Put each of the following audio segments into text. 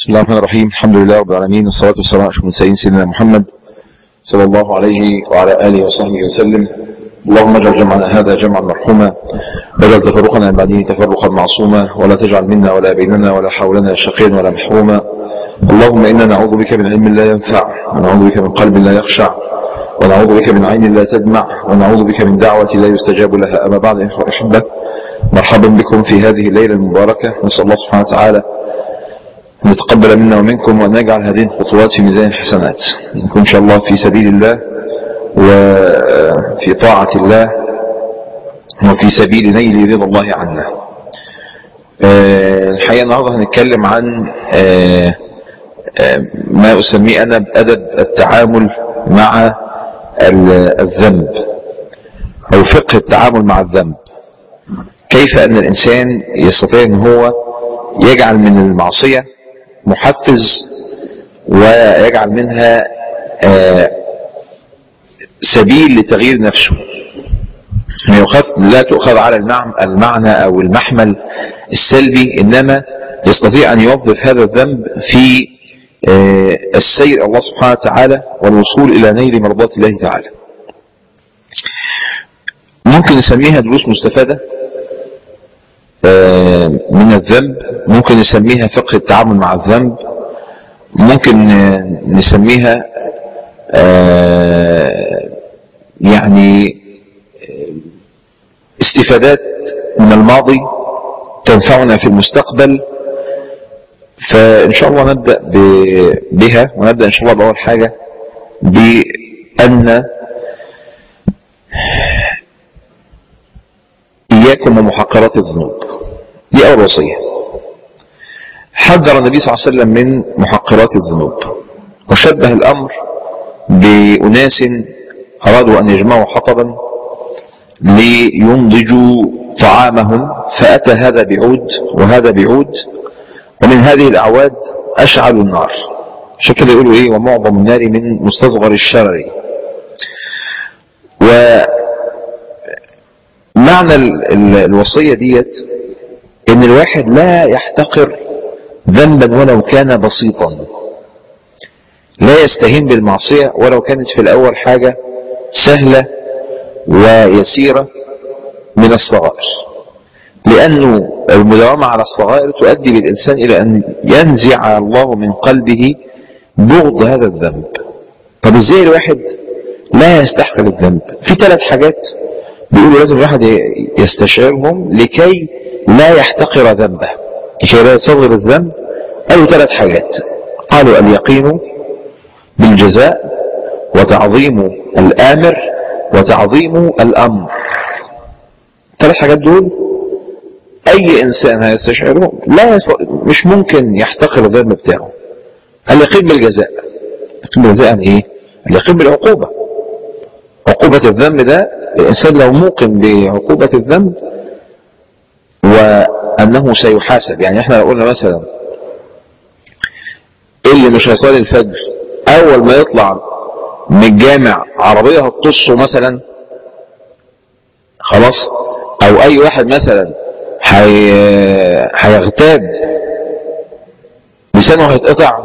بسم الله الرحمن الرحيم الحمد لله رب العالمين والصلاة والسلام على أشرف المرسلين سيدنا محمد صلى الله عليه وعلى آله وصحبه وسلم اللهم اجعل جمعنا هذا جمعا مرحوما واجعل تفرقنا من بعده تفرقا معصوما ولا تجعل منا ولا بيننا ولا حولنا شقيا ولا محروما اللهم إنا نعوذ بك من علم لا ينفع ونعوذ بك من قلب لا يخشع ونعوذ بك من عين لا تدمع ونعوذ بك من دعوة لا يستجاب لها أما بعد إخوة الأحبة مرحبا بكم في هذه الليلة المباركة نسأل الله سبحانه وتعالى أن يتقبل منا ومنكم وأن يجعل هذه الخطوات في ميزان الحسنات نكون إن شاء الله في سبيل الله وفي طاعة الله وفي سبيل نيل رضا الله عنا الحقيقة النهاردة هنتكلم عن ما أسميه أنا بأدب التعامل مع الذنب أو فقه التعامل مع الذنب كيف أن الإنسان يستطيع أن هو يجعل من المعصية محفز ويجعل منها سبيل لتغيير نفسه لا تؤخذ على المعنى أو المحمل السلبي إنما يستطيع أن يوظف هذا الذنب في السير الله سبحانه وتعالى والوصول إلى نيل مرضات الله تعالى ممكن نسميها دروس مستفادة من الذنب ممكن نسميها فقه التعامل مع الذنب ممكن نسميها يعني استفادات من الماضي تنفعنا في المستقبل فإن شاء الله نبدأ بها ونبدأ إن شاء الله بأول حاجة بأن إياكم ومحقرات الذنوب دي أول وصية حذر النبي صلى الله عليه وسلم من محقرات الذنوب وشبه الأمر بأناس أرادوا أن يجمعوا حطبا لينضجوا طعامهم فأتى هذا بعود وهذا بعود ومن هذه الأعواد أشعلوا النار عشان كده يقولوا إيه ومعظم النار من مستصغر الشرر ومعنى الوصية ديت ان الواحد لا يحتقر ذنبا ولو كان بسيطا لا يستهين بالمعصية ولو كانت في الأول حاجة سهلة ويسيرة من الصغائر لأنه المداومة على الصغائر تؤدي بالإنسان إلى أن ينزع الله من قلبه بغض هذا الذنب طب إزاي الواحد لا يستحقر الذنب في ثلاث حاجات بيقولوا لازم الواحد يستشعرهم لكي لا يحتقر ذنبه لكي لا يصغر الذنب قالوا ثلاث حاجات قالوا اليقين بالجزاء وتعظيم الآمر وتعظيم الأمر ثلاث حاجات دول أي إنسان هيستشعرهم لا يص... مش ممكن يحتقر الذنب بتاعه اليقين بالجزاء اليقين بالجزاء يعني إيه؟ اليقين بالعقوبة عقوبة الذنب ده الإنسان لو موقن بعقوبة الذنب وأنه سيحاسب يعني احنا لو قلنا مثلا اللي مش هيصلي الفجر أول ما يطلع من الجامع عربية هتطصه مثلا خلاص أو أي واحد مثلا حي... هيغتاب لسانه هيتقطع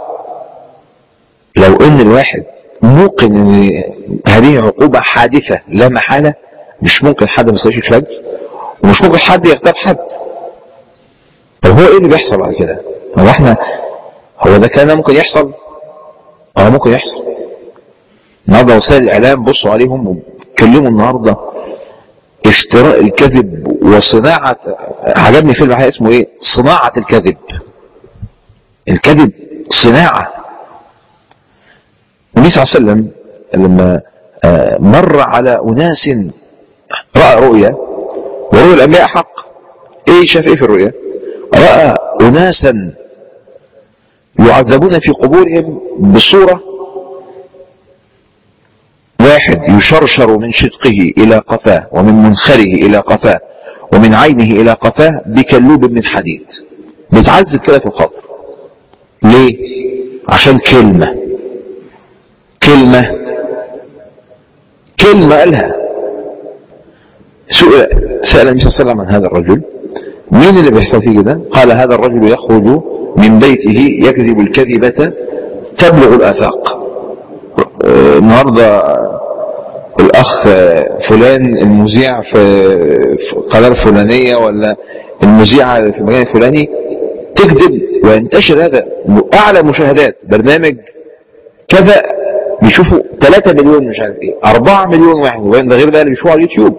لو ان الواحد موقن ان هذه عقوبة حادثة لا محالة مش ممكن حد ما يصليش الفجر ومش ممكن حد يغتاب حد طب هو ايه اللي بيحصل بعد كده هو احنا هو ده كان ممكن يحصل اه ممكن يحصل النهارده وسائل الاعلام بصوا عليهم واتكلموا النهارده افتراء الكذب وصناعة عجبني فيلم حاجة اسمه ايه صناعة الكذب الكذب صناعة النبي صلى الله عليه وسلم لما مر على أناس رأى رؤيا ورؤيا الأنبياء حق ايه شاف ايه في الرؤيا رأى أناسا يعذبون في قبورهم بصورة واحد يشرشر من شدقه إلى قفاه ومن منخره إلى قفاه ومن عينه إلى قفاه بكلوب من حديد بيتعذب كده في القبر ليه عشان كلمة كلمة كلمة قالها سئل سأل النبي صلى الله عليه وسلم عن هذا الرجل مين اللي بيحصل فيه كده قال هذا الرجل يخرج من بيته يكذب الكذبة تبلغ الآفاق النهاردة الأخ فلان المذيع في قناة الفلانية ولا المذيعة في المكان الفلاني تكذب وينتشر هذا أعلى مشاهدات برنامج كذا بيشوفوا 3 مليون مش عارف ايه 4 مليون واحد وين ده غير بقى اللي بيشوفوه على اليوتيوب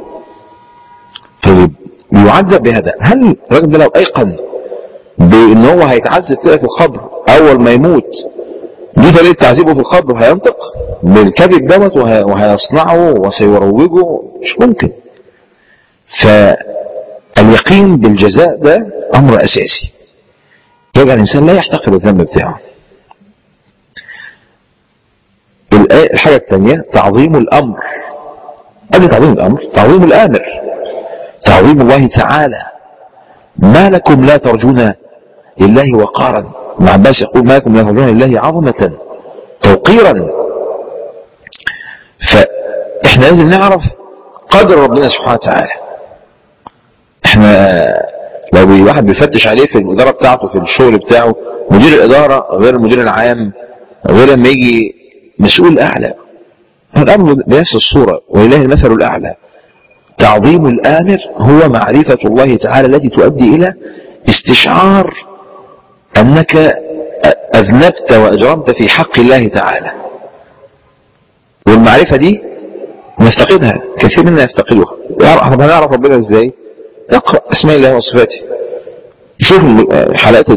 طيب يعذب بهذا هل الراجل ده لو ايقن بان هو هيتعذب كده في القبر اول ما يموت دي طريقه تعذيبه في القبر هينطق بالكذب دوت وهيصنعه وسيروجه مش ممكن فاليقين بالجزاء ده امر اساسي يجعل الانسان لا يحتقر الذنب بتاعه الحاجة الثانية تعظيم الأمر قبل تعظيم الأمر تعظيم الآمر تعظيم الله تعالى ما لكم لا ترجون لله وقارا ابن عباس يقول ما لكم لا ترجون لله عظمة توقيرا فإحنا لازم نعرف قدر ربنا سبحانه وتعالى احنا لو واحد بيفتش عليه في الإدارة بتاعته في الشغل بتاعه مدير الإدارة غير المدير العام غير لما يجي مسؤول أعلى الأمر بنفس الصورة ولله المثل الأعلى تعظيم الآمر هو معرفة الله تعالى التي تؤدي إلى استشعار أنك أذنبت وأجرمت في حق الله تعالى والمعرفة دي نفتقدها كثير منا يفتقدها طب هنعرف ربنا ازاي اقرأ اسماء الله وصفاته شوف حلقات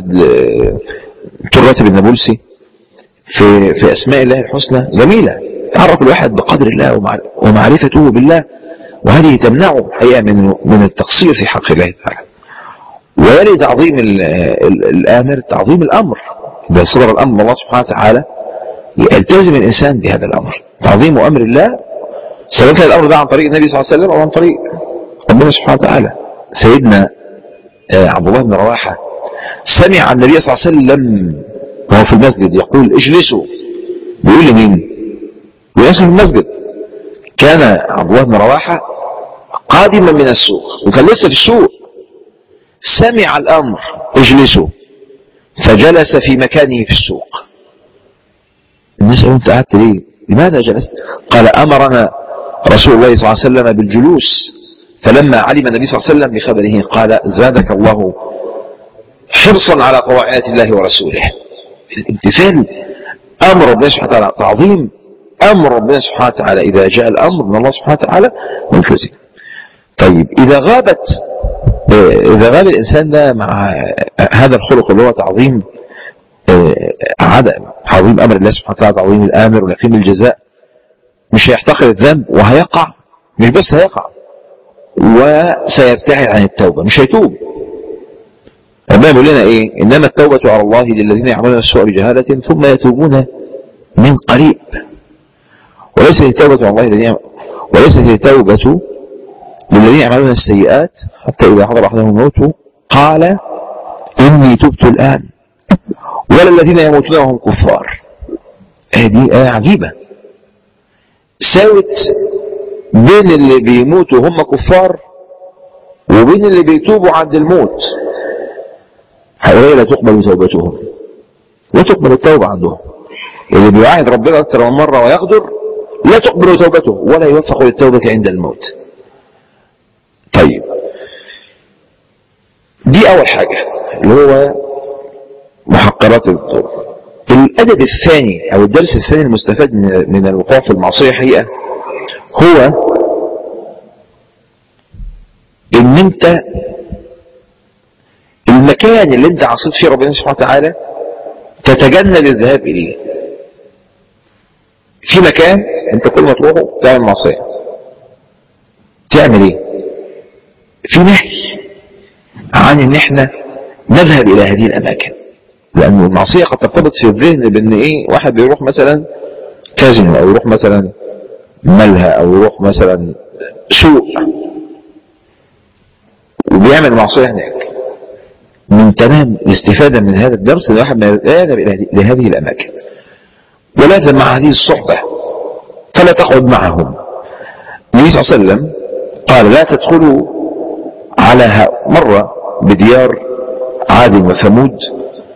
الراتب النابلسي في في اسماء الله الحسنى جميله يعرف الواحد بقدر الله ومعرفته بالله وهذه تمنعه الحقيقه من من التقصير في حق الله تعالى ويلي تعظيم الامر تعظيم الامر اذا صدر الامر من الله سبحانه وتعالى يلتزم الانسان بهذا الامر تعظيم امر الله سواء كان الامر ده عن طريق النبي صلى الله عليه وسلم او عن طريق ربنا سبحانه وتعالى سيدنا عبد الله بن رواحه سمع النبي صلى الله عليه وسلم وهو في المسجد يقول اجلسوا بيقول لمين بيقول في المسجد كان عبد الله بن رواحة قادما من السوق وكان لسه في السوق سمع الأمر اجلسوا فجلس في مكانه في السوق الناس قالوا انت قعدت ليه لماذا جلست قال أمرنا رسول الله صلى الله عليه وسلم بالجلوس فلما علم النبي صلى الله عليه وسلم بخبره قال زادك الله حرصا على طواعية الله ورسوله الامتثال امر ربنا سبحانه وتعالى تعظيم امر ربنا سبحانه وتعالى اذا جاء الامر من الله سبحانه وتعالى ملتزم طيب اذا غابت اذا غاب الانسان ده مع هذا الخلق اللي هو تعظيم عدم تعظيم امر الله سبحانه وتعالى تعظيم الامر ويقيم الجزاء مش هيحتقر الذنب وهيقع مش بس هيقع وسيبتعد عن التوبه مش هيتوب ربنا بيقول لنا ايه انما التوبة على الله للذين يعملون السوء بجهالة ثم يتوبون من قريب وليست التوبة على الله الذين وليست التوبة للذين يعملون السيئات حتى إذا حضر أحدهم الموت قال إني تبت الآن ولا الذين يموتون وهم كفار هذه آية عجيبة ساوت بين اللي بيموتوا هم كفار وبين اللي بيتوبوا عند الموت هؤلاء لا تقبل توبتهم لا تقبل التوبة عندهم اللي بيعاهد ربنا أكثر من مرة ويقدر لا تقبل توبته ولا يوفق للتوبة عند الموت طيب دي أول حاجة اللي هو محقرات الذنوب الأدب الثاني أو الدرس الثاني المستفاد من الوقوع في المعصية حقيقة هو إن أنت المكان اللي أنت عصيت فيه ربنا سبحانه وتعالى تتجنب الذهاب إليه في مكان أنت كل ما تروحه تعمل معصية تعمل إيه؟ في نهي عن ان احنا نذهب الى هذه الاماكن لان المعصيه قد ترتبط في الذهن بان ايه واحد بيروح مثلا كازينو او يروح مثلا ملهى او يروح مثلا سوق وبيعمل معصيه هناك من تمام الاستفاده من هذا الدرس ان الواحد لا يذهب الى هذه الاماكن ولا يذهب مع هذه الصحبه فلا تقعد معهم النبي صلى الله عليه وسلم قال لا تدخلوا على مرة بديار عاد وثمود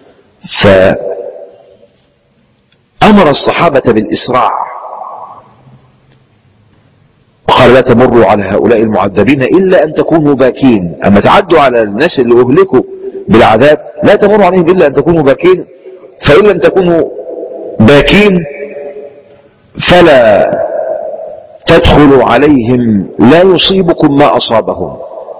فأمر الصحابة بالإسراع وقال لا تمروا على هؤلاء المعذبين إلا أن تكونوا باكين أما تعدوا على الناس اللي أهلكوا بالعذاب لا تمروا عليهم إلا أن تكونوا باكين فإن لم تكونوا باكين فلا تدخلوا عليهم لا يصيبكم ما أصابهم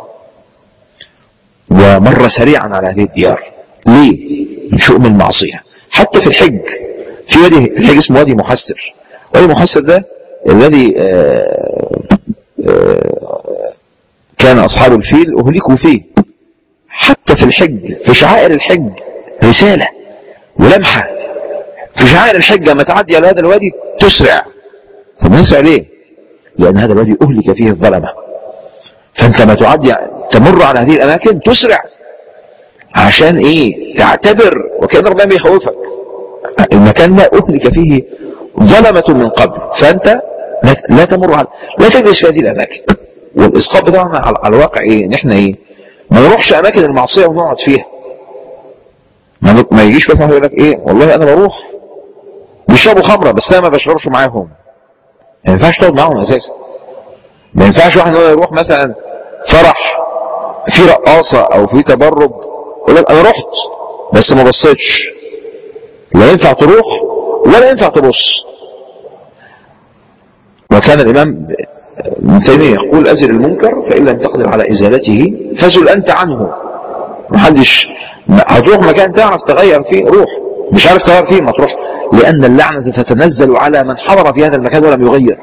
ومر سريعا على هذه الديار ليه؟ من شؤم المعصية حتى في الحج في وادي في الحج اسمه وادي محسر وادي محسر ده الذي آه، آه، كان أصحاب الفيل أهلكوا فيه حتى في الحج في شعائر الحج رسالة ولمحة في شعائر الحج لما تعدي على هذا الوادي تسرع طب نسرع ليه؟ لأن هذا الوادي أهلك فيه الظلمة فأنت ما تعدي تمر على هذه الأماكن تسرع عشان إيه؟ تعتبر وكأن ربنا بيخوفك المكان ده أهلك فيه ظلمة من قبل فأنت لا تمر على لا تجلس في هذه الأماكن والإسقاط بتاعنا على الواقع إيه؟ إن إحنا إيه؟ ما نروحش أماكن المعصية ونقعد فيها ما, ما يجيش بس يقول لك إيه؟ والله أنا بروح بيشربوا خمرة بس أنا ما بشربش معاهم ما ينفعش تقعد معاهم أساسا ما ينفعش واحد يروح مثلا فرح في رقاصة أو في تبرج يقول لك أنا رحت بس ما بصيتش لا ينفع تروح ولا ينفع تبص وكان الإمام ابن تيمية يقول أزل المنكر فإن لم تقدر على إزالته فزل أنت عنه محدش هتروح مكان تعرف تغير فيه روح مش عارف تغير فيه ما تروح لأن اللعنة تتنزل على من حضر في هذا المكان ولم يغير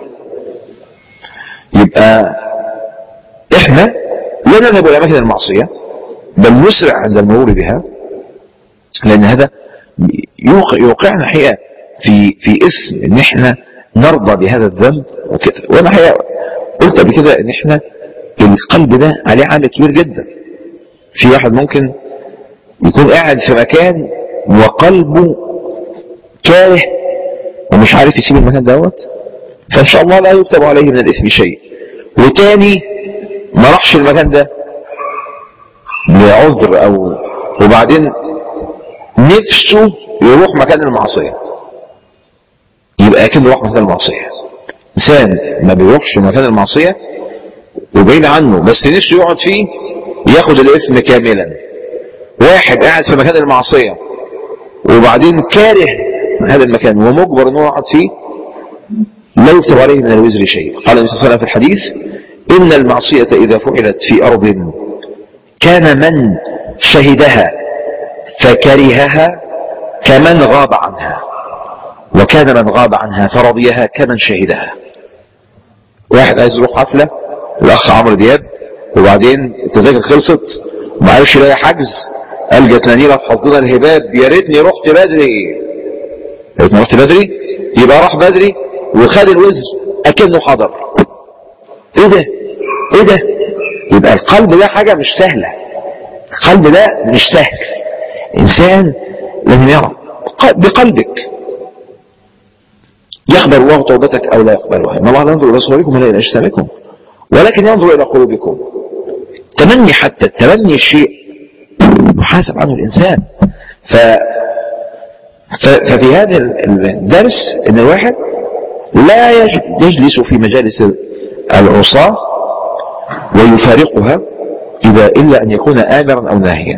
يبقى إحنا لا نذهب إلى أماكن المعصية بل نسرع عند المرور بها لأن هذا يوقع يوقعنا حقيقة في في إثم إن إحنا نرضى بهذا الذنب وكده وأنا حقيقة قلت قبل كده إن إحنا القلب ده عليه عامل كبير جدا في واحد ممكن يكون قاعد في مكان وقلبه كاره ومش عارف يسيب المكان دوت فإن شاء الله لا يكتب عليه من الإثم شيء وتاني ما راحش المكان ده لعذر أو وبعدين نفسه يروح مكان المعصية يبقى أكنه راح مكان المعصية إنسان ما بيروحش مكان المعصية وبعيد عنه بس نفسه يقعد فيه ياخد الإثم كاملا واحد قاعد في مكان المعصية وبعدين كاره هذا المكان ومجبر انه يقعد فيه لا يكتب عليه من الوزر شيء قال النبي صلى الله عليه وسلم في الحديث إن المعصية إذا فعلت في أرض كان من شهدها فكرهها كمن غاب عنها وكان من غاب عنها فرضيها كمن شهدها واحد عايز يروح حفلة الأخ عمرو دياب وبعدين التذاكر خلصت وما عرفش يلاقي حجز قال جاتنا نيلة في حظنا الهباب يا ريتني رحت بدري يا ريتني رحت بدري يبقى راح بدري وخد الوزر أكنه حضر ايه ده ايه ده يبقى القلب ده حاجة مش سهلة القلب ده مش سهل انسان لازم يرى بقلبك يقبل الله توبتك او لا يقبلها ان الله لا ينظر الى صوركم ولا الى اجسامكم ولكن ينظر الى قلوبكم تمني حتى التمني الشيء يحاسب عنه الانسان ف ففي هذا الدرس ان الواحد لا يجلس في مجالس العصاة ويفارقها إذا إلا أن يكون آمرا أو ناهيا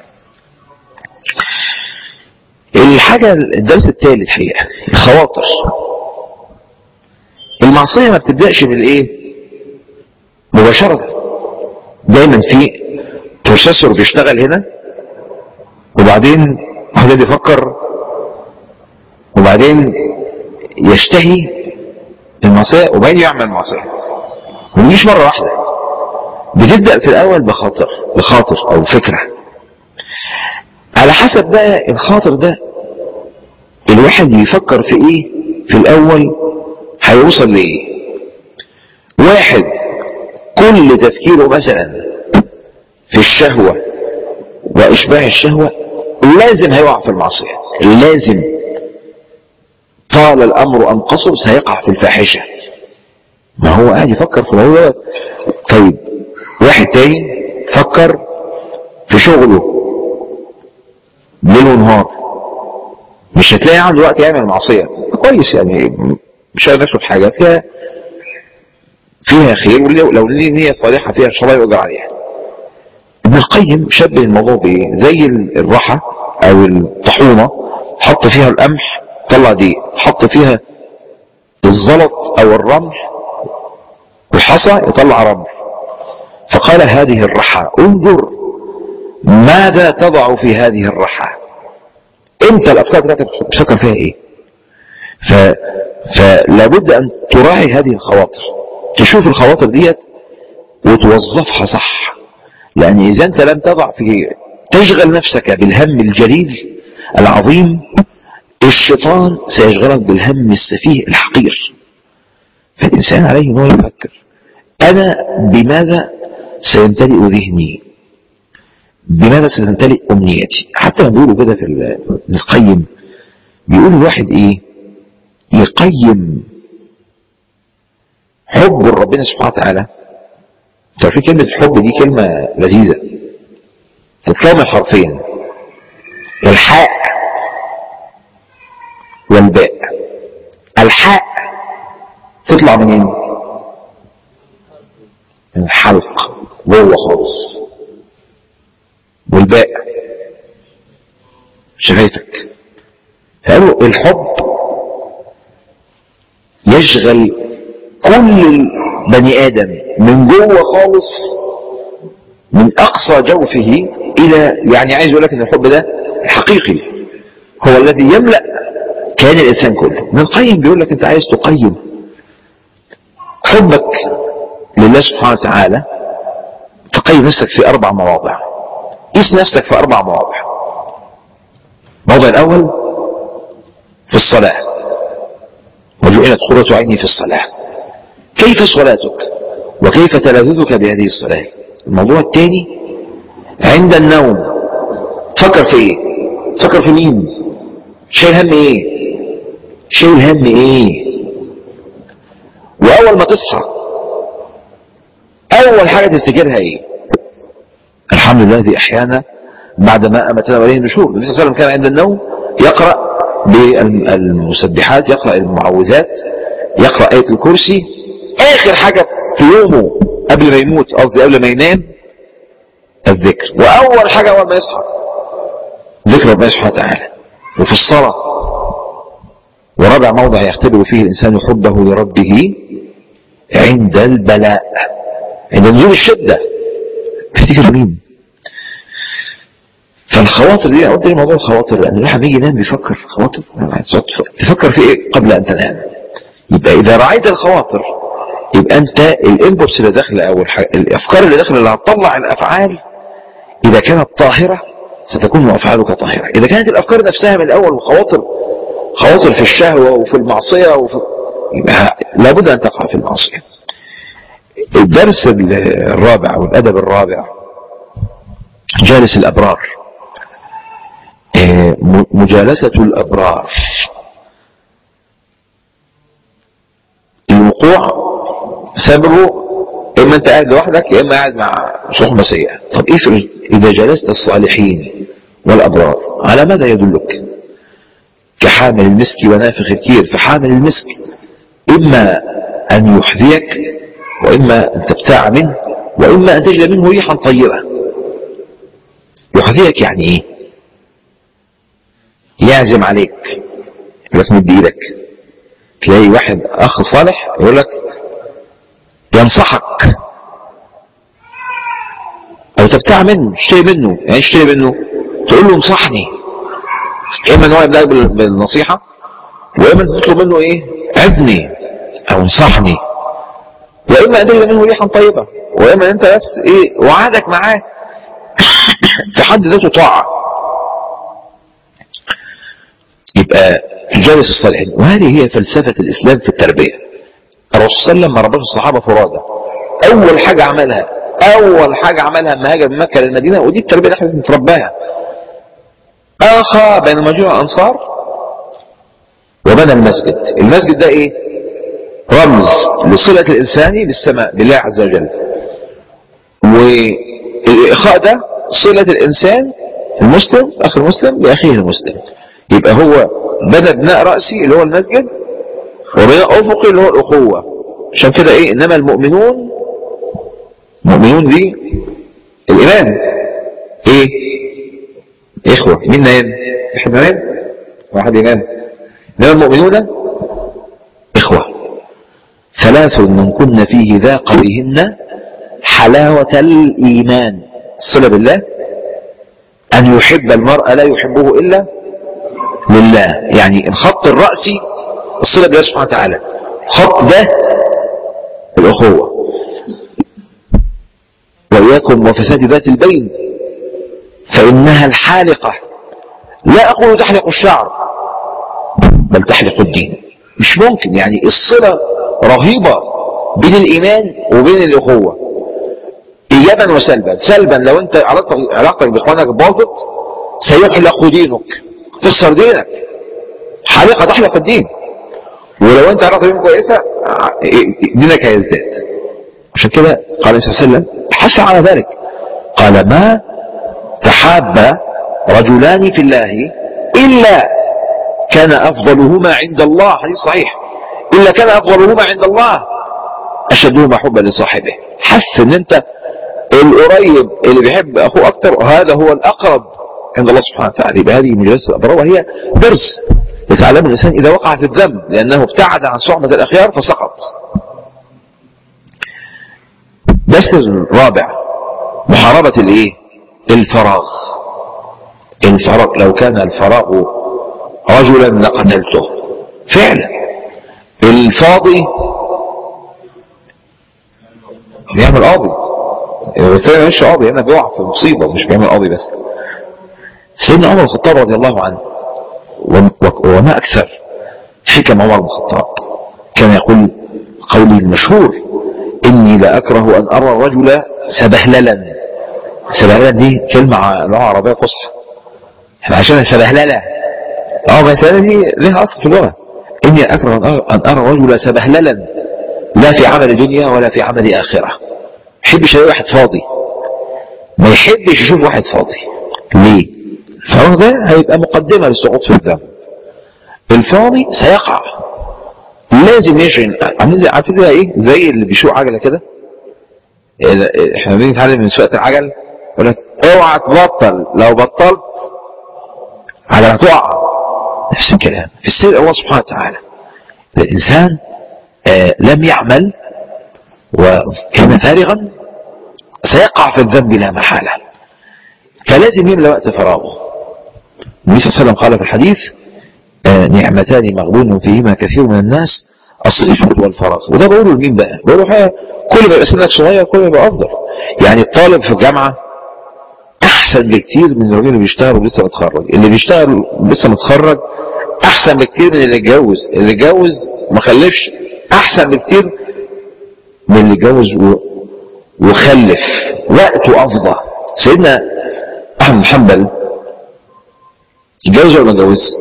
الحاجة الدرس الثالث حقيقة الخواطر المعصية ما بتبدأش بالإيه مباشرة دايما في بروسيسور بيشتغل هنا وبعدين واحد يفكر وبعدين يشتهي المعصية وبعدين يعمل معصية ما بيجيش مرة واحدة بتبدأ في الأول بخاطر بخاطر أو فكرة على حسب بقى الخاطر ده الواحد يفكر في ايه في الأول هيوصل لإيه واحد كل تفكيره مثلا في الشهوة وإشباع الشهوة لازم هيقع في المعصية لازم طال الأمر أم قصر سيقع في الفاحشة ما هو قاعد يفكر في الموضوع طيب واحد تاني فكر في شغله ليل ونهار مش هتلاقي عنده وقت يعمل معصية كويس يعني مش نفسه بحاجة فيها فيها خير ولو ليه نية صالحة فيها ان شاء الله يؤجر عليها ابن القيم شبه الموضوع بايه زي الرحى او الطحونة حط فيها القمح طلع دي حط فيها الزلط او الرمل والحصى يطلع رمل فقال هذه الرحى انظر ماذا تضع في هذه الرحى انت الافكار بتاعتك بتفكر فيها ايه ف... فلابد ان تراعي هذه الخواطر تشوف الخواطر ديت وتوظفها صح لان اذا انت لم تضع في تشغل نفسك بالهم الجليل العظيم الشيطان سيشغلك بالهم السفيه الحقير فالإنسان عليه أنه يفكر أنا بماذا سيمتلئ ذهني بماذا ستمتلئ أمنيتي حتى ما بيقولوا كده في ابن القيم بيقول الواحد إيه يقيم حب ربنا سبحانه وتعالى تعرفين كلمة الحب دي كلمة لذيذة تتكون حرفين الحاء والباء الحاء تطلع منين من الحلق جوه خالص والباء شفايفك فقالوا الحب يشغل كل بني ادم من جوه خالص من اقصى جوفه الى يعني عايز اقول لك ان الحب ده الحقيقي هو الذي يملا كيان الانسان كله ابن القيم بيقول لك انت عايز تقيم حبك لله سبحانه وتعالى تقيم نفسك في اربع مواضع قيس نفسك في اربع مواضع الموضع الاول في الصلاه وجعلت قرة عيني في الصلاه كيف صلاتك وكيف تلذذك بهذه الصلاه الموضوع الثاني عند النوم تفكر في ايه تفكر في مين شايل هم ايه شايل هم ايه واول ما تصحى اول حاجه تفتكرها ايه الحمد لله الذي احيانا بعد ما امتنا واليه النشور النبي صلى الله عليه وسلم كان عند النوم يقرا بالمسبحات يقرا المعوذات يقرا ايه الكرسي اخر حاجه في يومه قبل ما يموت قصدي قبل ما ينام الذكر واول حاجه اول ما يصحى ذكر ربنا سبحانه وتعالى وفي الصلاه ورابع موضع يختبر فيه الإنسان حبه لربه عند البلاء عند نزول الشدة افتكر مين فالخواطر دي قلت لي موضوع الخواطر لأن الواحد بيجي ينام بيفكر خواطر تفكر في ايه قبل أن تنام يبقى إذا رعيت الخواطر يبقى أنت الانبوتس اللي داخله أو الأفكار اللي داخله اللي هتطلع الأفعال إذا كانت طاهرة ستكون أفعالك طاهرة إذا كانت الأفكار نفسها من الأول الخواطر خواطر في الشهوة وفي المعصية وفي يبقى لابد أن تقع في المعصية الدرس الرابع والأدب الرابع جالس الأبرار مجالسة الأبرار الوقوع سببه إما أنت قاعد لوحدك يا إما قاعد مع صحبة سيئة طب افرض إذا جلست الصالحين والأبرار على ماذا يدلك؟ كحامل المسك ونافخ الكير فحامل المسك إما أن يحذيك وإما أن تبتاع منه وإما أن تجد منه ريحا طيبة يحذيك يعني إيه يعزم عليك يقول لك مد إيدك تلاقي واحد أخ صالح يقول لك ينصحك أو تبتاع منه اشتري منه يعني اشتري منه تقول له انصحني اما ان هو يبدأ بالنصيحة واما ان تطلب منه ايه عزني او انصحني واما ان تجد منه ريحا طيبة واما انت بس ايه وعدك معاه في حد ذاته طاعة يبقى جالس الصالحين وهذه هي فلسفة الاسلام في التربية الرسول صلى الله عليه وسلم ما رباش الصحابة فرادى اول حاجة عملها اول حاجة عملها لما هاجر من مكة للمدينة ودي التربية اللي احنا نترباها آخى بين مجموع الأنصار وبنى المسجد المسجد ده إيه رمز لصلة الإنسان بالسماء بالله عز وجل والإخاء ده صلة الإنسان المسلم أخي المسلم بأخيه المسلم يبقى هو بنى بناء رأسي اللي هو المسجد وبناء أفقي اللي هو الأخوة عشان كده إيه إنما المؤمنون المؤمنون دي الإيمان إيه إخوة مين نايم إحنا نايم واحد ينام إنما المؤمنون إخوة ثلاث من كن فيه ذاق بهن حلاوة الإيمان الصلة بالله أن يحب المرء لا يحبه إلا لله يعني الخط الرأسي الصلة بالله سبحانه وتعالى الخط ده الأخوة وإياكم وفساد ذات البين فإنها الحالقة لا أقول تحلق الشعر بل تحلق الدين مش ممكن يعني الصلة رهيبة بين الإيمان وبين الأخوة إيجابا وسلبا سلبا لو أنت علاقتك بإخوانك باظت سيحلق دينك تخسر دينك حالقة تحلق الدين ولو أنت علاقتك بهم كويسة دينك هيزداد عشان كده قال النبي صلى الله عليه وسلم حث على ذلك قال ما تحاب رجلان في الله إلا كان أفضلهما عند الله حديث صحيح إلا كان أفضلهما عند الله أشدهما حبا لصاحبه حث ان انت القريب اللي بيحب اخوه اكتر هذا هو الاقرب عند الله سبحانه وتعالى بهذه مجلسة الابرار وهي درس يتعلم الانسان اذا وقع في الذنب لانه ابتعد عن صحبة الاخيار فسقط درس الرابع محاربة الايه الفراغ الفراغ لو كان الفراغ رجلا لقتلته فعلا الفاضي بيعمل قاضي بس هنا مش قاضي هنا بيقع في مصيبه مش بيعمل قاضي بس سيدنا عمر الخطاب رضي الله عنه وما اكثر حكم عمر بن الخطاب كان يقول قولي المشهور اني لا اكره ان ارى الرجل سبهللا سبهللا دي كلمه لغه عربيه فصحى عشان سبهلله اه بس دي لها اصل في اللغه اني اكره ان ارى الرجل سبهللا لا في عمل دنيا ولا في عمل اخره ما يحبش الاقي واحد فاضي ما يحبش يشوف واحد فاضي ليه الفراغ ده هيبقى مقدمه للسقوط في الذنب الفاضي سيقع لازم يشغل عاملين زي عارفين زي ايه زي اللي بيسوق عجله كده احنا بنتعلم من سواقه العجل يقول لك اوعى تبطل لو بطلت على هتقع نفس الكلام في السير الله سبحانه وتعالى الانسان آه لم يعمل وكان فارغا سيقع في الذنب لا محالة فلازم يملى وقت فراغه النبي صلى الله عليه وسلم قال في الحديث آه نعمتان مغبون فيهما كثير من الناس الصحة والفراغ وده بقوله لمين بقى بقوله حاجة كل ما يبقى سنك صغير كل ما يبقى أفضل يعني الطالب في الجامعة أحسن بكتير من الراجل اللي بيشتغل ولسه متخرج اللي بيشتغل لسه متخرج أحسن بكتير من اللي اتجوز اللي اتجوز ما خلفش أحسن بكتير من اللي اتجوز وخلف وقته أفضل سيدنا أحمد بن حنبل اتجوز ولا ما اتجوز؟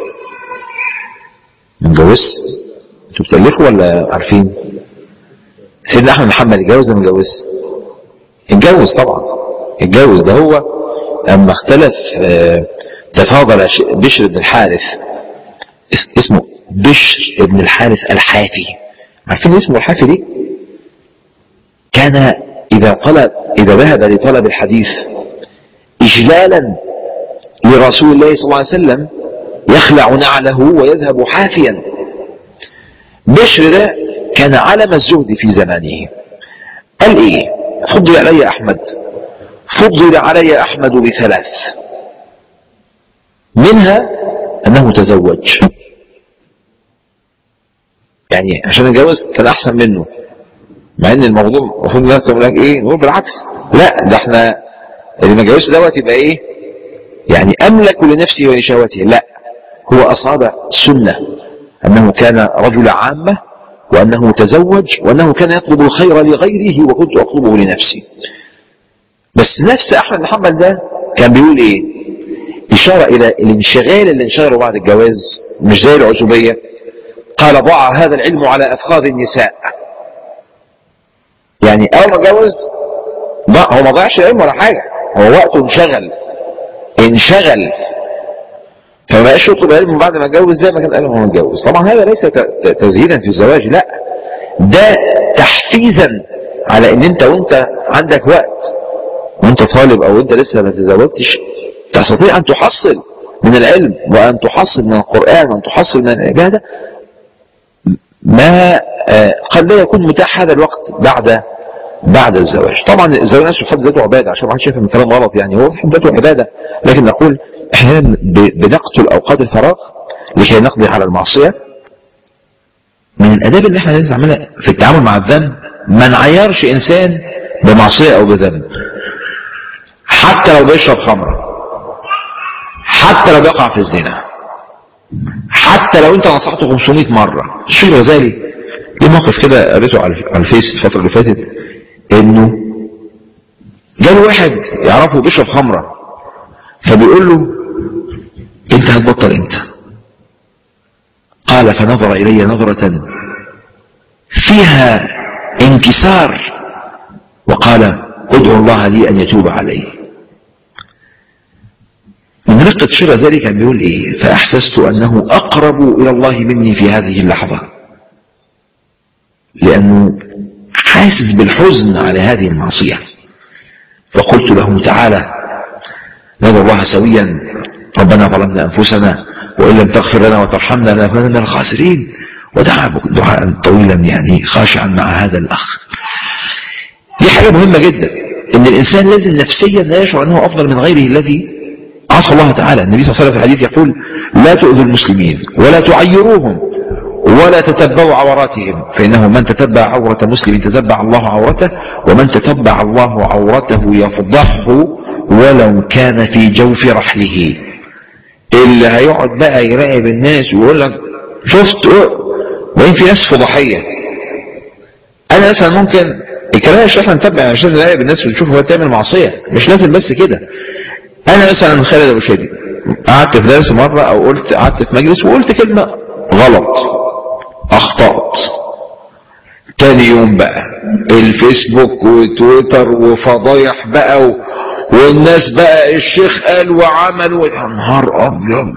ما اتجوز؟ انتوا بتألفوا ولا عارفين؟ سيدنا أحمد بن حنبل اتجوز ولا ما اتجوز؟ اتجوز طبعا اتجوز ده هو أما اختلف اه تفاضل بشر بن الحارث اسمه بشر بن الحارث الحافي عارفين اسمه الحافي ليه؟ كان إذا طلب إذا ذهب لطلب الحديث إجلالا لرسول الله صلى الله عليه وسلم يخلع نعله ويذهب حافيا بشر ده كان علم الزهد في زمانه قال إيه فضل علي أحمد فضل علي أحمد بثلاث منها أنه تزوج يعني عشان يتجوز كان أحسن منه مع ان الموضوع المفروض الناس تقول لك ايه نقول بالعكس لا ده احنا اللي ما جوزش دوت يبقى ايه يعني املك لنفسي ولشهوته لا هو اصاب سنه انه كان رجل عامه وانه تزوج وانه كان يطلب الخير لغيره وكنت اطلبه لنفسي بس نفس احمد بن حنبل ده كان بيقول ايه اشاره الى الانشغال اللي انشغلوا بعد الجواز مش زي العزوبيه قال ضاع هذا العلم على افخاذ النساء يعني اول ما اتجوز هو ما ضيعش العلم ولا حاجه هو وقته انشغل انشغل فما بقاش يطلب العلم من بعد ما اتجوز زي ما كان قال وهو متجوز طبعا هذا ليس تزهيدا في الزواج لا ده تحفيزا على ان انت وانت عندك وقت وانت طالب او انت لسه ما تزوجتش تستطيع ان تحصل من العلم وان تحصل من القرآن وان تحصل من العبادة ما قد لا يكون متاح هذا الوقت بعد بعد الزواج طبعا الزواج نفسه في حد ذاته عباده عشان ما حدش يفهم الكلام غلط يعني هو في حد ذاته عباده لكن نقول احيانا بنقتل اوقات الفراغ لكي نقضي على المعصيه من الاداب اللي احنا لازم نعملها في التعامل مع الذنب ما نعيرش انسان بمعصيه او بذنب حتى لو بيشرب خمره حتى لو بيقع في الزنا حتى لو انت نصحته 500 مره الشيخ الغزالي ليه موقف كده قريته على الفيس الفتره اللي فاتت انه جاله واحد يعرفه بيشرب خمره فبيقول له انت هتبطل امتى قال فنظر الي نظره فيها انكسار وقال ادعو الله لي ان يتوب علي من رقة شرى ذلك كان بيقول ايه فاحسست انه اقرب الى الله مني في هذه اللحظة لانه حاسس بالحزن على هذه المعصية فقلت له تعالى ندعو الله سويا ربنا ظلمنا انفسنا وان لم تغفر لنا وترحمنا لنكونن من الخاسرين ودعا دعاء طويلا يعني خاشعا مع هذا الاخ دي حاجة مهمة جدا ان الانسان لازم نفسيا لا يشعر انه افضل من غيره الذي عصى الله تعالى النبي صلى الله عليه وسلم في الحديث يقول لا تؤذوا المسلمين ولا تعيروهم ولا تتبعوا عوراتهم فإنه من تتبع عورة مسلم تتبع الله عورته ومن تتبع الله عورته يفضحه ولو كان في جوف رحله اللي هيقعد بقى يراقب الناس ويقول لك شفت وين في ناس فضحية انا مثلا ممكن الكلام مش احنا نتبع عشان نراقب الناس ونشوف هو بتعمل معصية مش لازم بس كده انا مثلا خالد ابو شادي قعدت في درس مرة او قلت قعدت في مجلس وقلت كلمة غلط اخطأت تاني يوم بقى الفيسبوك وتويتر وفضايح بقى و... والناس بقى الشيخ قال وعمل و... يا نهار ابيض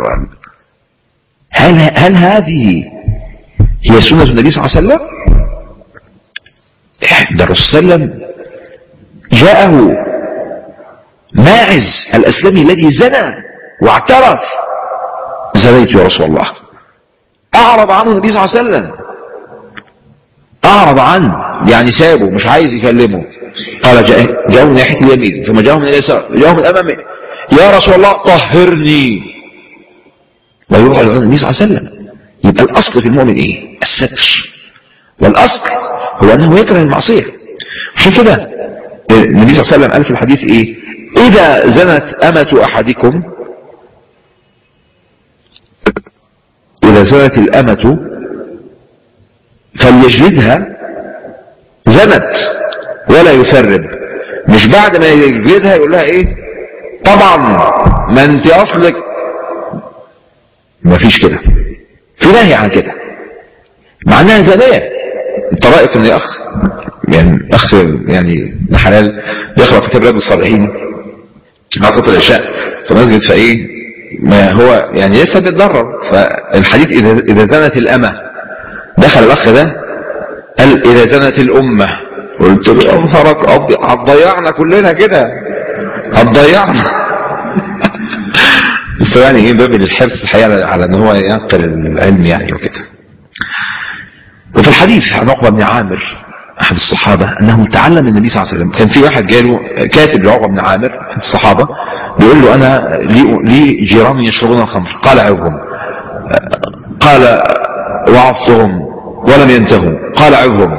هل هل هذه هي سنة النبي صلى الله عليه وسلم؟ ده الرسول صلى الله عليه وسلم جاءه ماعز الأسلمي الذي زنى واعترف زنيت يا رسول الله أعرض عنه النبي صلى الله عليه وسلم أعرض عنه يعني سابه مش عايز يكلمه قال جاء جاءه من ناحية اليمين ثم جاءه من اليسار جاءه من أمامه يا رسول الله طهرني ويروح النبي صلى الله عليه وسلم يبقى الأصل في المؤمن إيه الستر والأصل هو أنه يكره المعصية عشان كده النبي صلى الله عليه وسلم قال في الحديث إيه إذا زنت أمة أحدكم إذا زنت الأمة فليجلدها زنت ولا يثرب مش بعد ما يجلدها يقول لها ايه طبعا ما انت اصلك ما فيش كده في نهي عن كده مع انها زانيه انت رايك ان اخ يعني اخ يعني حلال بيقرا كتاب رياض الصالحين عصر العشاء في مسجد فايه ما هو يعني لسه بيتدرب فالحديث اذا اذا زنت الامه دخل الاخ ده قال اذا زنت الامه قلت له يا نهارك هتضيعنا كلنا كده هتضيعنا بس يعني ايه باب الحرص الحقيقه على ان هو ينقل العلم يعني وكده وفي الحديث عن عقبه بن عامر احد الصحابه انه تعلم النبي صلى الله عليه وسلم كان في واحد جاله كاتب لعقبه بن عامر احد الصحابه بيقول له انا لي, لي جيران يشربون الخمر قال عظهم قال وعظتهم ولم ينتهوا قال عظهم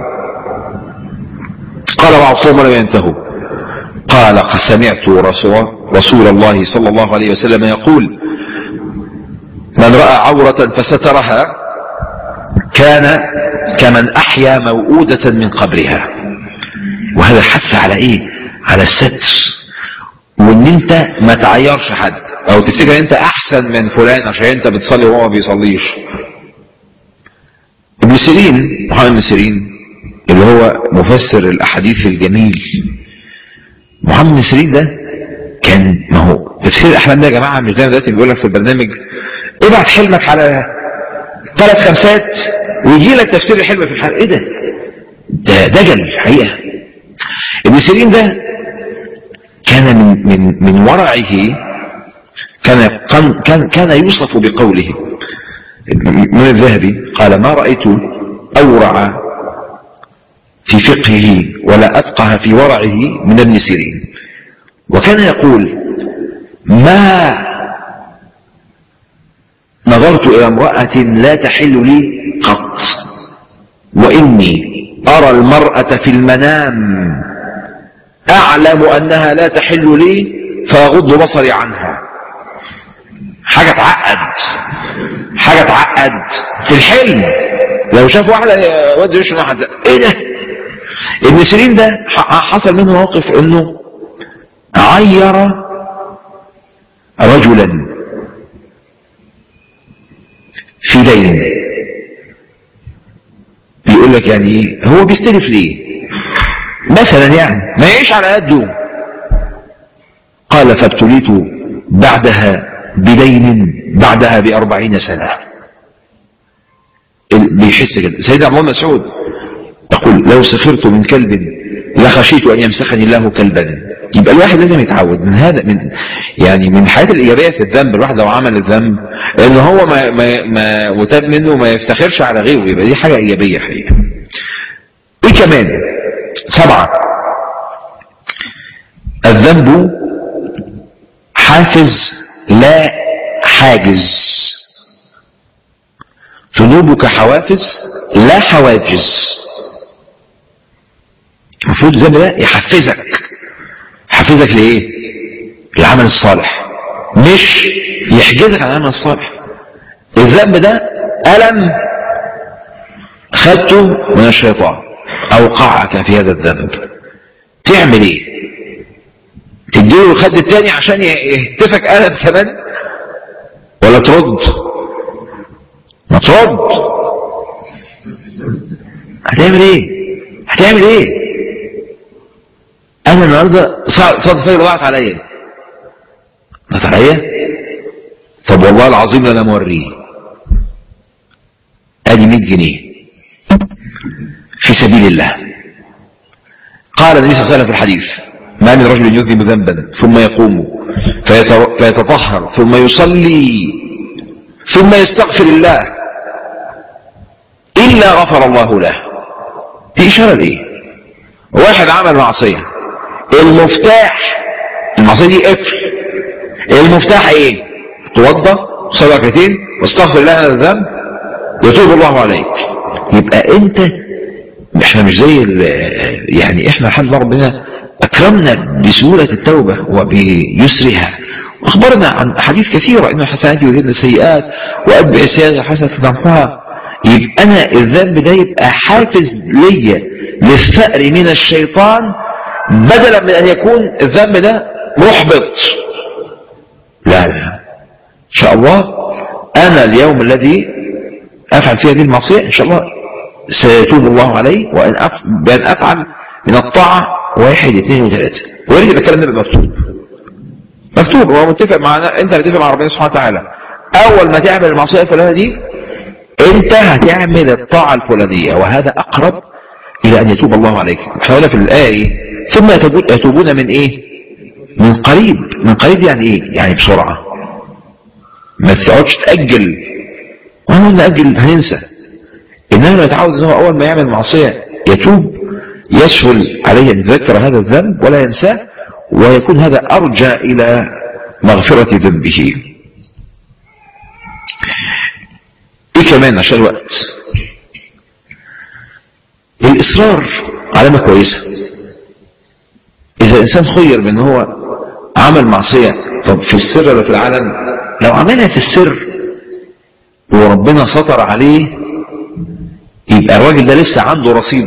قال وعظتهم ولم ينتهوا قال سمعت رسول, رسول الله صلى الله عليه وسلم يقول من رأى عورة فسترها كان كمن أحيا موؤودة من قبرها وهذا حث على إيه على الستر وان انت ما تعيرش حد او تفتكر انت احسن من فلان عشان انت بتصلي وهو ما بيصليش ابن سيرين محمد بن سيرين اللي هو مفسر الاحاديث الجميل محمد بن سيرين ده كان ما هو تفسير الاحلام ده يا جماعه مش زي ما دلوقتي بيقول لك في البرنامج ابعت حلمك على ثلاث خمسات ويجي لك تفسير الحلم في الحلم ايه ده؟ ده دجل الحقيقه ابن سيرين ده كان من من من ورعه كان كان كان يوصف بقوله من الذهبي قال ما رأيت أورع في فقهه ولا أفقه في ورعه من ابن سيرين وكان يقول ما نظرت إلى امرأة لا تحل لي قط وإني أرى المرأة في المنام أعلم أنها لا تحل لي فأغض بصري عنها حاجة تعقد حاجة تعقد في الحلم لو شاف واحدة ودي وشه واحد ايه ده ابن سيرين ده حصل منه موقف انه عير رجلا في دين بيقول لك يعني ايه هو بيستلف ليه مثلا يعني ما يعيش على قده قال فابتليت بعدها بدين بعدها بأربعين سنة بيحس كده سيدنا عمر مسعود يقول لو سخرت من كلب لخشيت أن يمسخني الله كلبا يبقى الواحد لازم يتعود من هذا من يعني من الحاجات الإيجابية في الذنب الواحد لو عمل الذنب إن هو ما ما ما وتاب منه ما يفتخرش على غيره يبقى دي حاجة إيجابية حقيقة. إيه كمان؟ سبعة الذنب حافز لا حاجز ذنوبك حوافز لا حواجز المفروض الذنب ده يحفزك يحفزك لايه العمل الصالح مش يحجزك عن العمل الصالح الذنب ده ألم خدته من الشيطان أوقعك في هذا الذنب تعمل ايه تديله الخد التاني عشان يهتفك ألم كمان ولا ترد ما ترد هتعمل ايه هتعمل ايه انا النهارده صلاه الفجر ضاعت عليا ضاعت عليا طب والله العظيم انا موريه ادي 100 جنيه في سبيل الله قال النبي صلى الله عليه وسلم في الحديث ما من رجل يذنب ذنبا ثم يقوم فيتطهر ثم يصلي ثم يستغفر الله إلا غفر الله له دي إشارة لإيه واحد عمل معصية المفتاح المعصية دي قفل المفتاح ايه توضى صلى ركعتين واستغفر الله هذا الذنب يتوب الله عليك يبقى انت احنا مش زي يعني احنا الحمد لله ربنا اكرمنا بسهولة التوبة وبيسرها واخبرنا عن حديث كثيرة ان الحسنات يذهبن السيئات واتبع السيئات الحسنة تمحها يبقى انا الذنب ده يبقى حافز ليا للثأر من الشيطان بدلا من ان يكون الذنب ده محبط لا لا ان شاء الله انا اليوم الذي افعل فيه هذه المعصيه ان شاء الله سيتوب الله علي وان بان افعل من الطاعه واحد اثنين وثلاثه واريد يبقى الكلام ده مكتوب مكتوب هو متفق مع انت متفق مع ربنا سبحانه وتعالى اول ما تعمل المعصيه الفلانيه دي انت هتعمل الطاعه الفلانيه وهذا اقرب الى ان يتوب الله عليك احنا قلنا في الايه ثم يتوبون من ايه من قريب من قريب يعني ايه يعني بسرعة ما تقعدش تأجل وانا نأجل هننسى انما لو يتعود ان هو اول ما يعمل معصية يتوب يسهل عليه ان يتذكر هذا الذنب ولا ينساه ويكون هذا ارجى الى مغفرة ذنبه ايه كمان عشان الوقت الاصرار علامة كويسة اذا الانسان خير بان هو عمل معصية طب في السر ولا في العلن لو عملها في السر وربنا سطر عليه يبقى الراجل ده لسه عنده رصيد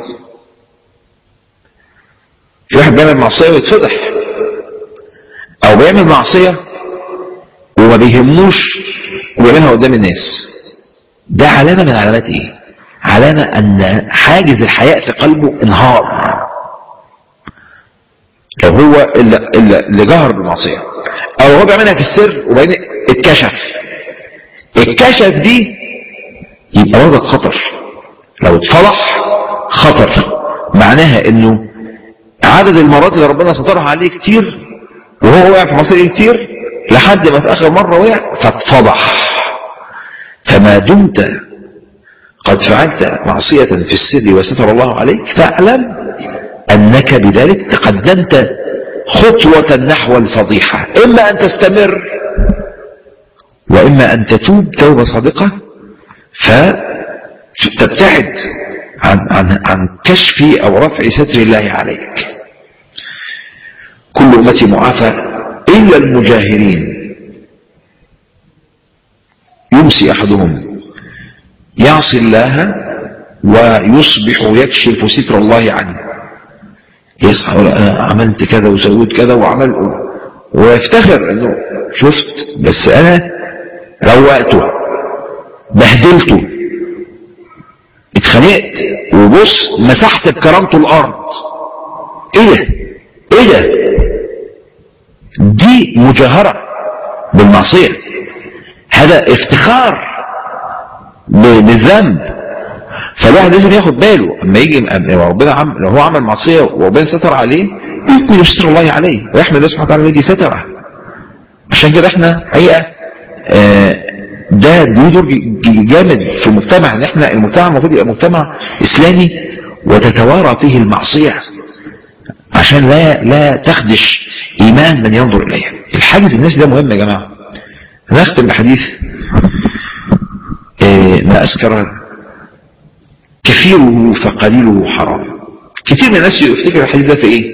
في واحد بيعمل معصية ويتفضح او بيعمل معصية وما بيهموش وبيعملها قدام الناس ده علامة من علامات ايه علامة ان حاجز الحياء في قلبه انهار لو هو اللي, اللي جهر بالمعصية او هو بيعملها في السر وبعدين اتكشف اتكشف دي يبقى برضك خطر لو اتفضح خطر معناها انه عدد المرات اللي ربنا سترها عليه كتير وهو وقع في مصير كتير لحد ما في اخر مرة وقع فاتفضح فما دمت قد فعلت معصية في السر وستر الله عليك فاعلم انك بذلك تقدمت خطوة نحو الفضيحة اما ان تستمر واما ان تتوب توبة صادقة فتبتعد عن, عن, عن كشف او رفع ستر الله عليك كل امتي معافى الا المجاهرين يمسي احدهم يعصي الله ويصبح يكشف ستر الله عنه يصحى يقول انا عملت كذا وسويت كذا وعمل ويفتخر انه شفت بس انا روقته بهدلته اتخانقت وبص مسحت بكرامته الارض ايه ده ايه ده دي مجاهرة بالمعصية هذا افتخار بالذنب فالواحد لازم ياخد باله اما يجي ربنا عم لو هو عمل معصيه وربنا ستر عليه يمكن يستر الله عليه ويحمد الله سبحانه وتعالى الذي ستره عشان كده احنا حقيقه آه ده دي دور جامد في المجتمع ان احنا المجتمع المفروض يبقى مجتمع اسلامي وتتوارى فيه المعصيه عشان لا لا تخدش ايمان من ينظر اليها الحاجز النفسي ده مهم يا جماعه نختم بحديث آه ما اسكر كثيره فقليله حرام كثير من الناس يفتكر الحديث ده في ايه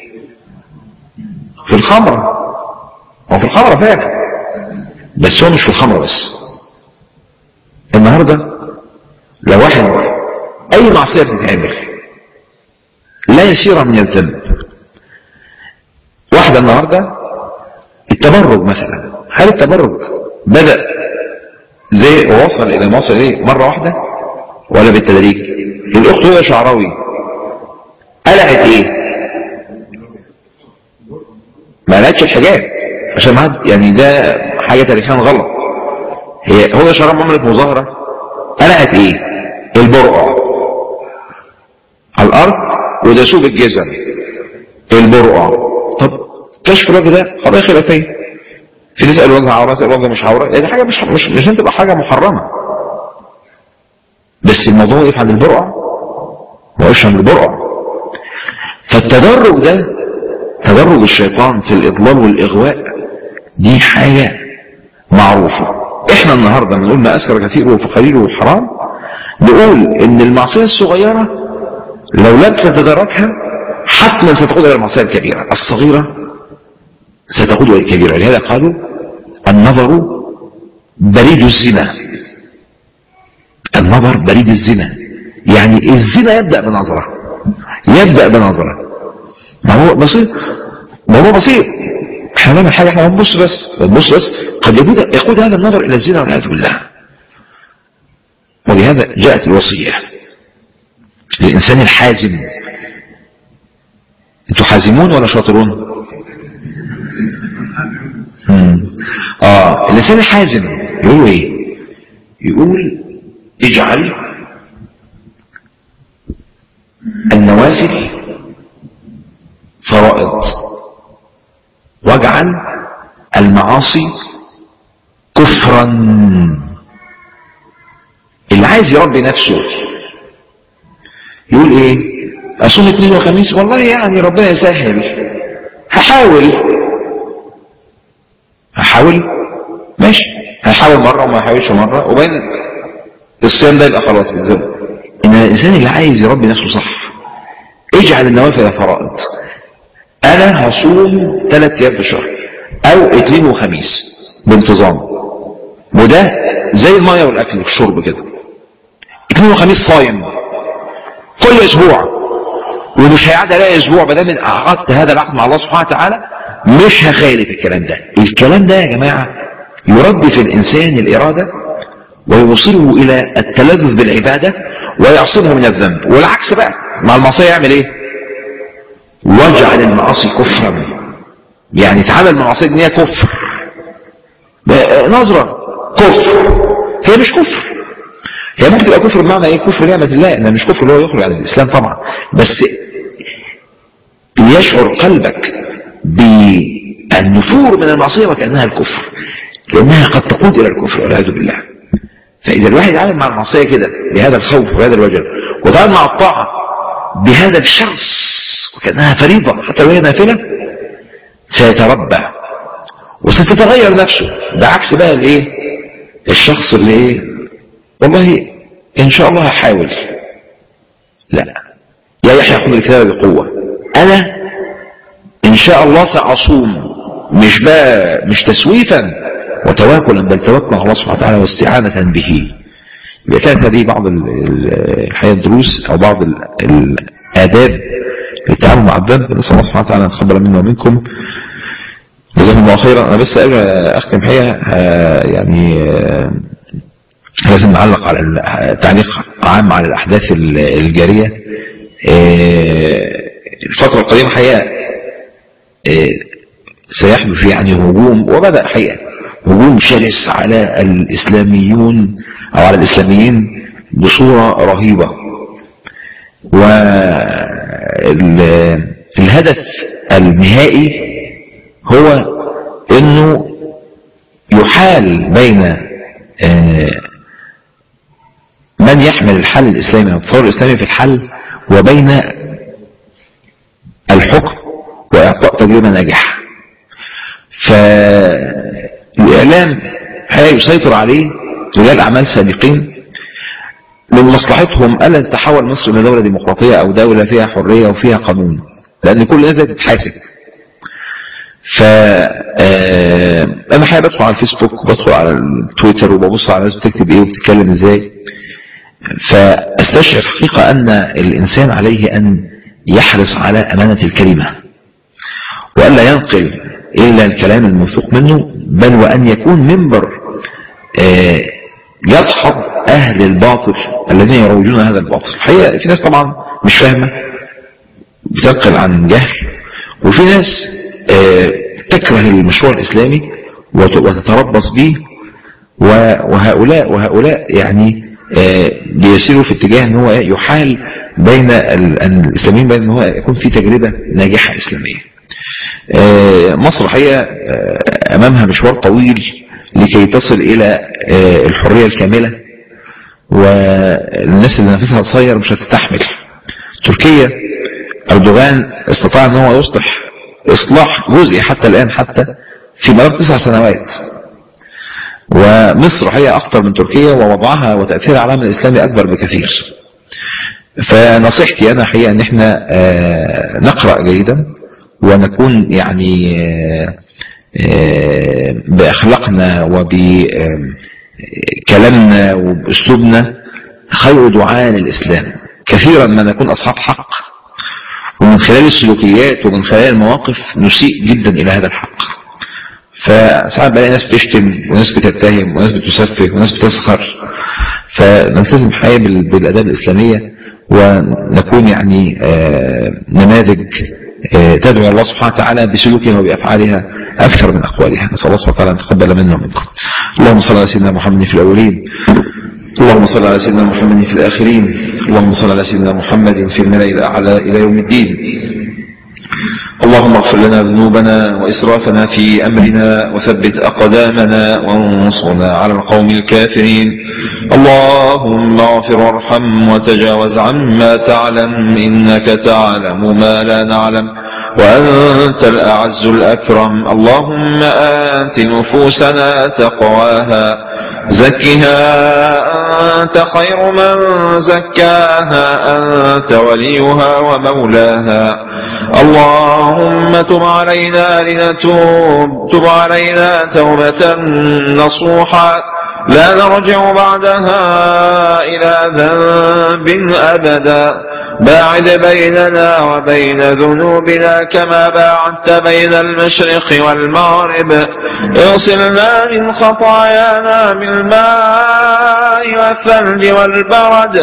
في الخمرة هو في الخمرة فعلا بس هو مش في الخمرة بس النهاردة لو واحد اي معصية بتتعمل لا يسير من الذنب واحدة النهاردة التبرج مثلا هل التبرج بدأ زي وصل الى ما وصل اليه مرة واحدة ولا بالتدريج الاخت هدى شعراوي قلعت ايه ما قلعتش الحجاب عشان ما يعني ده حاجه تاريخيا غلط هي هدى شعراوي عملت مظاهره قلعت ايه البرقع على الارض وداسوه بالجزم البرقع طب كشف الوجه ده قضيه خلافيه في ناس قالوا وجه عوره الوجه مش عوره دي حاجه مش مش مش تبقى حاجه محرمه بس الموضوع وقف عند البرقع ما وقفش عند البرقع فالتدرج ده تدرج الشيطان في الإضلال والإغواء دي حاجة معروفة احنا النهاردة بنقول ما أسكر كثيره فقليله حرام نقول ان المعصية الصغيرة لو لم تتدركها حتما ستقود إلى المعصية الكبيرة الصغيرة ستقود إلى الكبيرة لهذا قالوا النظر بريد الزنا النظر بريد الزنا يعني الزنا يبدأ بنظرة يبدأ بنظرة ما هو بسيط موضوع بسيط احنا نعمل حاجة احنا بنبص بس بنبص بس قد يقود, يقود هذا النظر إلى الزنا والعياذ بالله ولهذا جاءت الوصية للإنسان الحازم انتوا حازمون ولا شاطرون مم. اه الإنسان الحازم يقول ايه يقول اجعل النوافل فرائض واجعل المعاصي كفرا اللي عايز يربي نفسه يقول ايه اصوم اثنين وخميس والله يعني ربنا يسهل هحاول هحاول ماشي هحاول مرة وما هحاولش مرة وبين الصيام ده يبقى خلاص بالذات ان الانسان اللي عايز يربي نفسه صح اجعل النوافل فرائض انا هصوم ثلاث ايام في الشهر او اثنين وخميس بانتظام وده زي الميه والاكل والشرب كده اثنين وخميس صايم كل اسبوع ومش هيعدي عليا اسبوع ما دام عقدت هذا العقد مع الله سبحانه وتعالى مش هخالف الكلام ده الكلام ده يا جماعه يربي في الانسان الاراده ويوصله الى التلذذ بالعباده ويعصمه من الذنب والعكس بقى مع المعصيه يعمل ايه واجعل المعاصي كفرا يعني تعامل مع المعصية ان هي كفر نظرة كفر هي مش كفر هي ممكن تبقى كفر بمعنى ايه كفر نعمة الله انها مش كفر اللي هو يخرج عن الاسلام طبعا بس يشعر قلبك بالنفور من المعصية وكأنها الكفر لأنها قد تقود إلى الكفر والعياذ بالله فإذا الواحد يتعامل مع المعصية كده بهذا الخوف وهذا الوجل وتعامل مع الطاعة بهذا الشرس وكأنها فريضة حتى لو هي نافلة سيتربى وستتغير نفسه بعكس بقى الايه الشخص اللي ايه والله ان شاء الله هحاول لا يا يحيى خذ الكتاب بقوة انا ان شاء الله سأصوم مش بقى مش تسويفا وتواكلا بل توكل على الله سبحانه وتعالى واستعانة به يبقى كانت هذه بعض الحقيقة الدروس او بعض الاداب للتعامل مع الذنب نسأل الله سبحانه وتعالى ان يتقبل منا ومنكم جزاكم الله خيرا انا بس قبل اختم حقيقة يعني لازم نعلق على تعليق عام على الاحداث الجارية الفترة القديمة حقيقة سيحدث يعني هجوم وبدأ حقيقة هجوم شرس على الإسلاميون أو على الإسلاميين بصورة رهيبة والهدف النهائي هو انه يحال بين من يحمل الحل الإسلامي أو التصور الإسلامي في الحل وبين الحكم وإعطاء تجربة ناجحة فالإعلام يسيطر عليه رجال أعمال سابقين من مصلحتهم ألا تتحول مصر إلى دولة ديمقراطية أو دولة فيها حرية وفيها قانون لأن كل الناس تتحاسب ف انا حابب ادخل على الفيسبوك وبدخل على التويتر وببص على الناس بتكتب ايه وبتتكلم ازاي فاستشعر حقيقة ان الانسان عليه ان يحرص على امانة الكلمة والا ينقل الا الكلام الموثوق منه بل وان يكون منبر يدحض اهل الباطل الذين يروجون هذا الباطل الحقيقة في ناس طبعا مش فاهمة بتنقل عن جهل وفي ناس تكره المشروع الإسلامي وتتربص به وهؤلاء وهؤلاء يعني بيسيروا في اتجاه ان هو يحال بين الاسلاميين بين ان هو يكون في تجربة ناجحة اسلامية مصر حقيقة امامها مشوار طويل لكي تصل الى الحرية الكاملة والناس اللي نفسها قصير مش هتستحمل تركيا اردوغان استطاع ان هو يصلح اصلاح جزئي حتى الان حتى في مدار تسع سنوات ومصر هي اخطر من تركيا ووضعها وتأثيرها على العالم الاسلامي اكبر بكثير فنصيحتي انا حقيقة ان احنا نقرأ جيدا ونكون يعني باخلاقنا وبكلامنا وباسلوبنا خير دعاء للاسلام كثيرا ما نكون اصحاب حق ومن خلال السلوكيات ومن خلال المواقف نسيء جدا إلى هذا الحق فساعات بلاقي ناس بتشتم وناس بتتهم وناس بتسفه وناس بتسخر فنلتزم حقيقة بالآداب الإسلامية ونكون يعني نماذج تدعو الله سبحانه وتعالى بسلوكها وبأفعالها أكثر من أقوالها نسأل الله سبحانه وتعالى أن يتقبل منا ومنكم اللهم صل على سيدنا محمد في الأولين اللهم صل على سيدنا محمد في الآخرين اللهم صل على سيدنا محمد في الملأ الأعلى إلى يوم الدين اللهم اغفر لنا ذنوبنا وإسرافنا في أمرنا وثبت أقدامنا وانصرنا على القوم الكافرين اللهم اغفر وارحم وتجاوز عما تعلم إنك تعلم ما لا نعلم وأنت الأعز الأكرم اللهم آت نفوسنا تقواها زكها أنت خير من زكاها أنت وليها ومولاها اللهم تب علينا لنتوب تب علينا توبة نصوحا لا نرجع بعدها إلى ذنب أبدا باعد بيننا وبين ذنوبنا كما باعدت بين المشرق والمغرب اغسلنا من خطايانا بالماء والثلج والبرد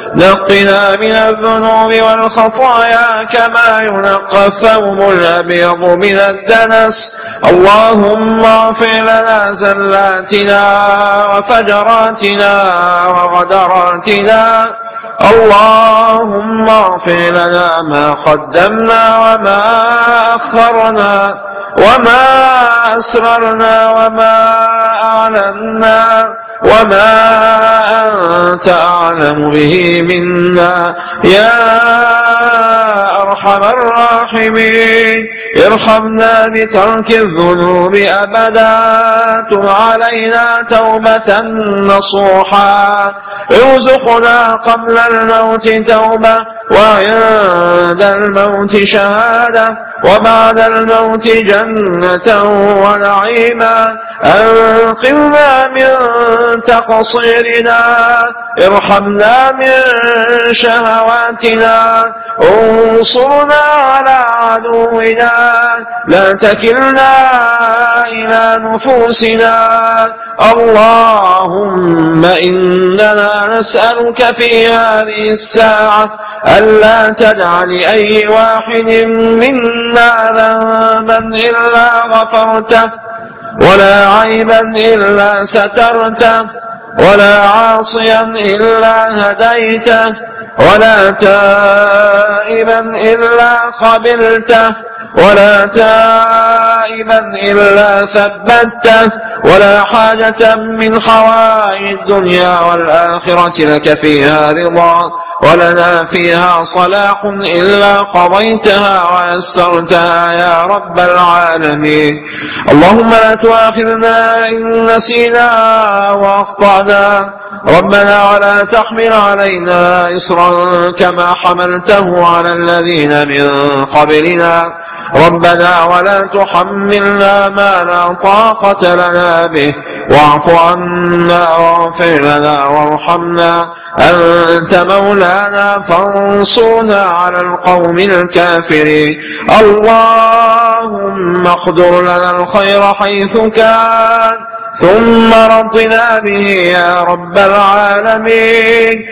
نقنا من الذنوب والخطايا كما ينقى الثوب الأبيض من الدنس اللهم اغفر لنا زلاتنا وفجراتنا وغدراتنا اللهم اغفر لنا ما قدمنا وما أخرنا وما أسررنا وما أعلنا وما أنت أعلم به منا يا أرحم الراحمين ارحمنا بترك الذنوب أبدا تب علينا توبة نصوحا ارزقنا قبل الموت توبة وعند الموت شهادة وبعد الموت جنة ونعيما أنقذنا من تقصيرنا ارحمنا من شهواتنا انصرنا على عدونا لا تكلنا إلى نفوسنا اللهم إننا نسألك في هذه الساعة ألا تدع لأي واحد منا ذنبا إلا غفرته ولا عيبا إلا سترته ولا عاصيا إلا هديته ولا تائبا إلا قبلته ولا تائبا إلا ثبته ولا حاجة من حوائج الدنيا والآخرة لك فيها رضا ولنا فيها صلاح إلا قضيتها ويسرتها يا رب العالمين اللهم لا تؤاخذنا إن نسينا وأخطأنا ربنا ولا تحمل علينا إصرا كما حملته على الذين من قبلنا ربنا ولا تحملنا ما لا طاقة لنا به واعف عنا واغفر لنا وارحمنا أنت مولانا فانصرنا على القوم الكافرين اللهم اقدر لنا الخير حيث كان ثم رضنا به يا رب العالمين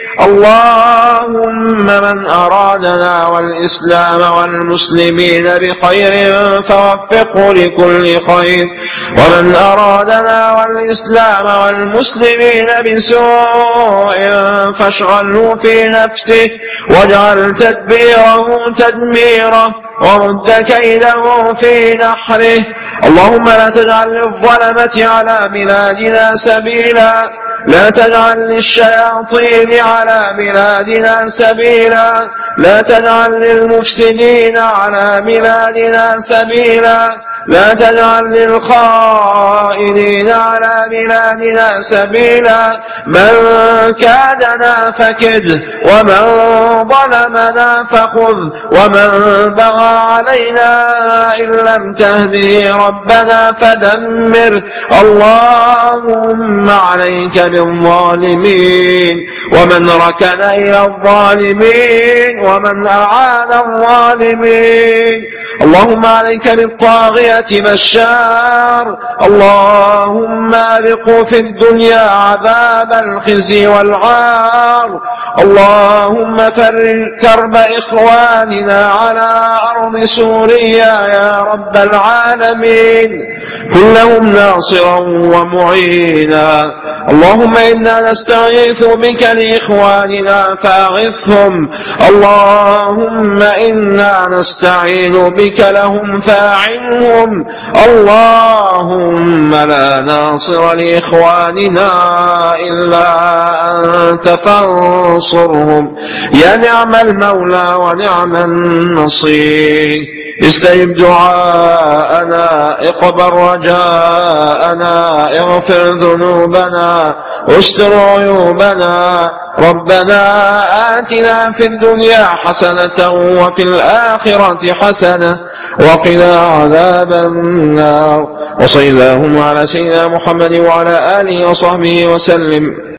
اللهم من أرادنا والإسلام والمسلمين بخير فوفقه لكل خير ومن أرادنا والإسلام والمسلمين بسوء فاشغله في نفسه واجعل تدبيره تدميره ورد كيده في نحره اللهم لا تجعل للظلمة على بلادنا سبيلا لا تجعل للشياطين على بلادنا سبيلا لا تجعل للمفسدين على بلادنا سبيلا لا تجعل للخائنين على بلادنا سبيلا من كادنا فكد ومن ظلمنا فخذ ومن بغى علينا إن لم تهده ربنا فدمر اللهم عليك بالظالمين ومن ركن إلى الظالمين ومن أعان الظالمين اللهم عليك بالطاغية بشار اللهم أذقوا في الدنيا عذاب الخزي والعار اللهم فرج كرب إخواننا على أرض سوريا يا رب العالمين كلهم ناصرا ومعينا اللهم إنا نستغيث بك لإخواننا فأغثهم اللهم إنا نستعين بك لهم فاعنهم اللهم لا ناصر لإخواننا إلا أنت فانصرهم يا نعم المولى ونعم النصير استجب دعاءنا اقبل رجاءنا اغفر ذنوبنا استر عيوبنا ربنا آتنا في الدنيا حسنة وفي الآخرة حسنة وقنا عذاب النار وصلى اللهم على سيدنا محمد وعلى آله وصحبه وسلم